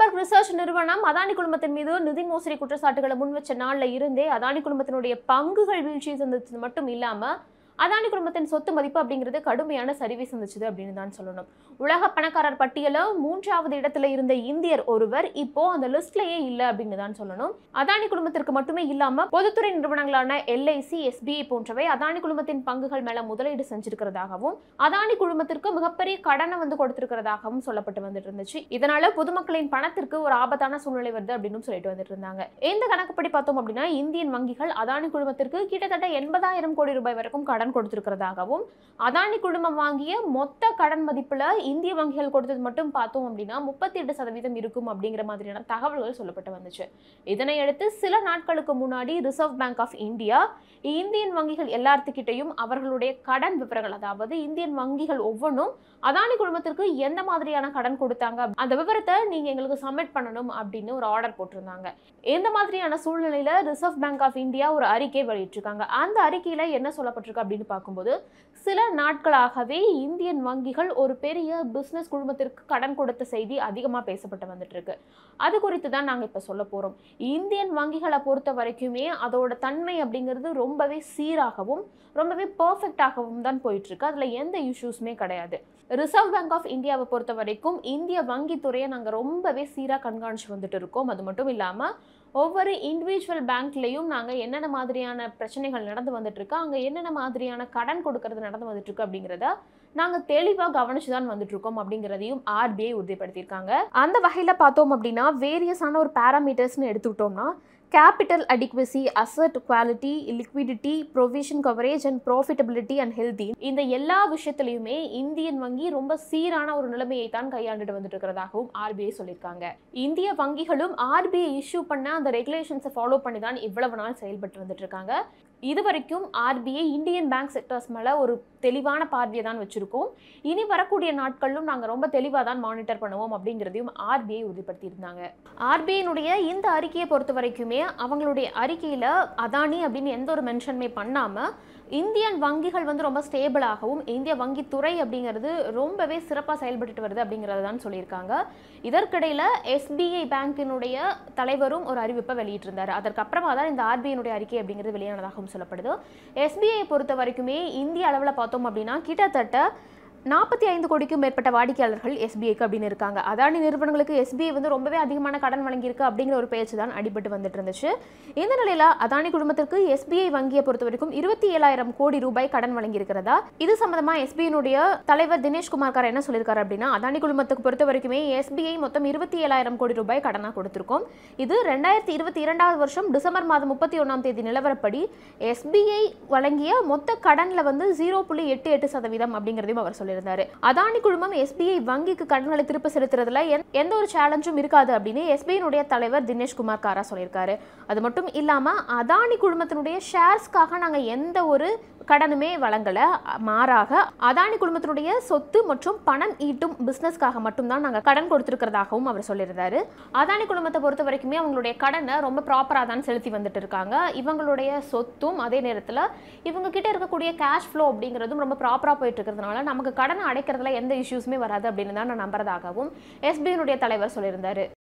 Blumberg research நிறுவனம் அதானி குழுமத்தின் மீது நிதி மோசடி குற்றச்சாட்டுகளை முன் வச்ச நாள்ல இருந்தே அதானி குழுமத்தினுடைய பங்குகள் வீழ்ச்சி சந்திச்சது மட்டும் இல்லாம அதானி குழுமத்தின் சொத்து மதிப்பு அப்படிங்கிறது கடுமையான சரிவை சந்திச்சது அப்படின்னு தான் சொல்லணும் உலக பணக்காரர் பட்டியல மூன்றாவது இடத்துல இருந்த இந்தியர் ஒருவர் இப்போ அந்த லிஸ்ட்லயே இல்ல அப்படின்னு தான் சொல்லணும் அதானி குழுமத்திற்கு மட்டுமே இல்லாம பொதுத்துறை நிறுவனங்களான எல்ஐசி எஸ்பிஐ போன்றவை அதானி குழுமத்தின் பங்குகள் மேல முதலீடு செஞ்சிருக்கிறதாகவும் அதானி குழுமத்திற்கு மிகப்பெரிய கடனை வந்து கொடுத்திருக்கிறதாகவும் சொல்லப்பட்டு வந்துட்டு இருந்துச்சு இதனால பொதுமக்களின் பணத்திற்கு ஒரு ஆபத்தான சூழ்நிலை வருது அப்படின்னு சொல்லிட்டு வந்துட்டு இருந்தாங்க இந்த கணக்குப்படி பார்த்தோம் அப்படின்னா இந்தியன் வங்கிகள் அதானி குழுமத்திற்கு கிட்டத்தட்ட எண்பதாயிரம் கோடி ரூபாய் வரைக்கும் கடன் கொடுத்திருக்கிறதாகவும் அதானி குழுமம் வாங்கிய மொத்த கடன் மதிப்புல இந்திய வங்கிகள் கொடுத்தது மட்டும் பார்த்தோம் அப்படின்னா முப்பத்தி எட்டு சதவீதம் இருக்கும் அப்படிங்கிற மாதிரியான தகவல்கள் சொல்லப்பட்டு வந்துச்சு இதனை அடுத்து சில நாட்களுக்கு முன்னாடி reserve bank of India Indian வங்கிகள் எல்லாத்துக்கிட்டையும் அவர்களுடைய கடன் விவரங்கள் அதாவது இந்தியன் வங்கிகள் ஒவ்வொன்றும் அதானி குழுமத்திற்கு எந்த மாதிரியான கடன் கொடுத்தாங்க அந்த விவரத்தை நீங்க எங்களுக்கு சப்மிட் பண்ணணும் அப்படின்னு ஒரு ஆர்டர் போட்டிருந்தாங்க இந்த மாதிரியான சூழ்நிலையில ரிசர்வ் பேங்க் ஆஃப் இந்தியா ஒரு அறிக்கை வெளியிட்டிருக்காங்க அந்த அறிக்கையில என்ன சொல்லப்பட்டிருக்கு அப்படின்னு பார்க்கும்போது சில நாட்களாகவே இந்தியன் வங்கிகள் ஒரு பெரிய பிசினஸ் குழுமத்திற்கு கடன் கொடுத்த செய்தி அதிகமாக பேசப்பட்டு வந்துட்டு இருக்கு அது குறித்து தான் நாங்கள் இப்போ சொல்ல போகிறோம் இந்தியன் வங்கிகளை பொறுத்த வரைக்குமே அதோட தன்மை அப்படிங்கிறது ரொம்பவே சீராகவும் ரொம்பவே பர்ஃபெக்டாகவும் தான் போயிட்டு இருக்கு அதில் எந்த இஷ்யூஸுமே கிடையாது ரிசர்வ் பேங்க் ஆஃப் இந்தியாவை பொறுத்த வரைக்கும் இந்திய வங்கித்துறையை நாங்கள் ரொம்பவே சீராக கண்காணிச்சு வந்துட்டு இருக்கோம் அது மட்டும் இல்லாமல் ஒவ்வொரு இண்டிவிஜுவல் பேங்க்லேயும் நாங்கள் என்னென்ன மாதிரியான பிரச்சனைகள் நடந்து வந்துட்டு இருக்கு அங்கே என்னென்ன மாதிரியான கடன் கொடுக்கறது நடந்து வந்துட்டு இருக்கு அப்படிங்கிறத நாங்கள் தெளிவாக கவனிச்சு தான் வந்துட்டு இருக்கோம் அப்படிங்கிறதையும் ஆர்பிஐ உறுதிப்படுத்தியிருக்காங்க அந்த வகையில் பார்த்தோம் அப்படின்னா வேரியஸான ஒரு பேராமீட்டர்ஸ்னு எடுத்துக்கிட்டோம்னா capital adequacy asset quality liquidity provision coverage and profitability and healthy இந்த எல்லா விஷயத்துலையுமே இந்தியன் வங்கி ரொம்ப சீரான ஒரு நிலைமையை தான் கையாண்டுட்டு வந்துட்டு இருக்கிறதாகவும் ஆர்பிஐ சொல்லியிருக்காங்க இந்திய வங்கிகளும் ஆர்பிஐ இஷ்யூ பண்ண அந்த ரெகுலேஷன்ஸை ஃபாலோ பண்ணி தான் இவ்வளவு நாள் செயல்பட்டு வந்துட்டு இருக்காங்க இது வரைக்கும் ஆர்பிஐ இந்தியன் பேங்க் செக்டர்ஸ் மேலே ஒரு தெளிவான பார்வையை தான் வச்சுருக்கோம் இனி வரக்கூடிய நாட்களிலும் நாங்கள் ரொம்ப தெளிவாக தான் மானிட்டர் பண்ணுவோம் அப்படிங்கிறதையும் ஆர்பிஐ உறுதிப்படுத்தியிருந்தாங்க ஆர்பிஐனுடைய இந்த அறிக்கையை பொறுத்த வரைக்குமே அவங்களுடைய அறிக்கையில் அதானி அப்படின்னு எந்த ஒரு மென்ஷனுமே பண்ணாமல் இந்தியன் வங்கிகள் வந்து ரொம்ப ஸ்டேபிளாகவும் இந்திய வங்கித்துறை அப்படிங்கிறது ரொம்பவே சிறப்பாக செயல்பட்டு வருது அப்படிங்கிறத தான் சொல்லியிருக்காங்க இதற்கிடையில் எஸ்பிஐ பேங்கினுடைய தலைவரும் ஒரு அறிவிப்பை வெளியிட்டிருந்தார் அதற்கப்புறமா தான் இந்த ஆர்பிஐனுடைய அறிக்கை அப்படிங்கிறது வெளியானதாகவும் சொல்லப்படுது எஸ்பிஐ பொறுத்த வரைக்குமே இந்திய அளவில் பார்த்தோம் அப்படின்னா கிட்டத்தட்ட நாற்பத்தி ஐந்து கோடிக்கும் மேற்பட்ட வாடிக்கையாளர்கள் எஸ்பிஐக்கு அப்படின்னு இருக்காங்க அதானி நிறுவனங்களுக்கு எஸ்பிஐ வந்து ரொம்பவே அதிகமான கடன் வழங்கியிருக்கு அப்படிங்கிற ஒரு பேச்சு தான் அடிபட்டு வந்துட்டு இருந்துச்சு இந்த நிலையில அதானி குழுமத்திற்கு எஸ்பிஐ வங்கியை பொறுத்த வரைக்கும் இருபத்தி ஏழாயிரம் கோடி ரூபாய் கடன் வழங்கியிருக்கிறதா இது சம்பந்தமா எஸ்பிஐனுடைய தலைவர் தினேஷ் குமார்கார் என்ன சொல்லியிருக்காரு அப்படின்னா அதானி குழுமத்துக்கு பொறுத்த வரைக்குமே எஸ்பிஐ மொத்தம் இருபத்தி ஏழாயிரம் கோடி ரூபாய் கடனாக கொடுத்திருக்கோம் இது ரெண்டாயிரத்தி இருபத்தி இரண்டாவது வருஷம் டிசம்பர் மாதம் முப்பத்தி ஒன்றாம் தேதி நிலவரப்படி எஸ்பிஐ வழங்கிய மொத்த கடன்ல வந்து ஜீரோ புள்ளி எட்டு எட்டு சதவீதம் அப்படிங்கிறதையும் அவர் சொல்லியிருந்தாரு அதானி குழுமம் எஸ்பிஐ வங்கிக்கு கடன்களை திருப்ப செலுத்துறதுல எந்த- எந்த ஒரு சேலஞ்சும் இருக்காது அப்படின்னு எஸ்பிஐனுடைய தலைவர் தினேஷ் குமார் காரா சொல்லியிருக்காரு அது மட்டும் இல்லாம அதானி குழுமத்தினுடைய ஷேர்ஸ்க்காக நாங்க எந்த ஒரு கடனுமே வழங்கல மாறாக அதானி குழுமத்தினுடைய சொத்து மற்றும் பணம் ஈட்டும் பிசினஸ்க்காக மட்டும்தான் நாங்க கடன் கொடுத்திருக்கிறதாகவும் அவர் சொல்லியிருந்தாரு அதானி குழுமத்தை பொறுத்த வரைக்குமே அவங்களுடைய கடனை ரொம்ப ப்ராப்பராக தான் செலுத்தி வந்துட்டு இருக்காங்க இவங்களுடைய சொத்தும் அதே நேரத்தில் இவங்க கிட்ட இருக்கக்கூடிய கேஷ் ஃப்ளோ அப்படிங்கிறதும் ரொம்ப ப்ராப்பராக போயிட்டு இருக்கிறதுனால நமக்கு கடனை அடைக்கிறதுல எந்த இஷ்யூஸுமே வராது அப்படின்னு தான் நான் நம்புறதாகவும் எஸ்பிஐனுடைய தலைவர் சொல்லியிருந்தாரு